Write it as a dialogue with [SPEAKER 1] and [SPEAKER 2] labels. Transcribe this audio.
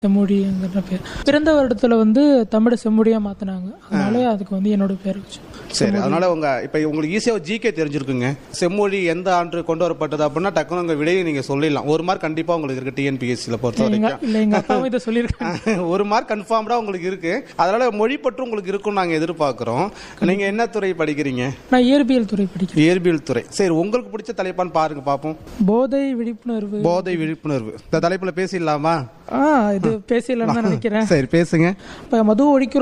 [SPEAKER 1] செம்மொழிங்கிற பேர் பிறந்த வருடத்துல வந்து தமிழை செம்மொழியா மாத்தினாங்க அதனால அதுக்கு வந்து என்னோட பேர் வச்சு
[SPEAKER 2] சரி அதனால உங்க இப்ப உங்களுக்கு ஈஸியா ஜிகே தெரிஞ்சிருக்குங்க செம்மொழி எந்த ஆண்டு கொண்டு வரப்பட்டது அப்படின்னா டக்குனு உங்க விடையை நீங்க சொல்லிடலாம் ஒரு மார்க் கண்டிப்பா உங்களுக்கு இருக்கு டிஎன்பிஎஸ்சியில பொறுத்த
[SPEAKER 1] எங்க
[SPEAKER 2] வரைக்கும்
[SPEAKER 1] இல்ல எங்க அப்பாவும் இதை சொல்லியிருக்காங்க
[SPEAKER 2] ஒரு மார்க் கன்ஃபார்ம்டா உங்களுக்கு இருக்கு அதனால மொழி பற்று உங்களுக்கு இருக்கும் நாங்க எதிர்பார்க்கிறோம் நீங்க என்ன துறை படிக்கிறீங்க
[SPEAKER 1] நான் இயற்பியல் துறை படிக்கிறேன்
[SPEAKER 2] இயற்பியல் துறை சரி உங்களுக்கு பிடிச்ச தலைப்பான்னு பாருங்க பாப்போம்
[SPEAKER 1] போதை விழிப்புணர்வு
[SPEAKER 2] போதை விழிப்புணர்வு இந்த தலைப்புல பேசிடலாமா
[SPEAKER 1] ஆ இது பேசலாம்னு தான் நினைக்கிறேன்
[SPEAKER 2] சரி பேசுங்க
[SPEAKER 1] இப்ப மது ஒழிக்கிறோம்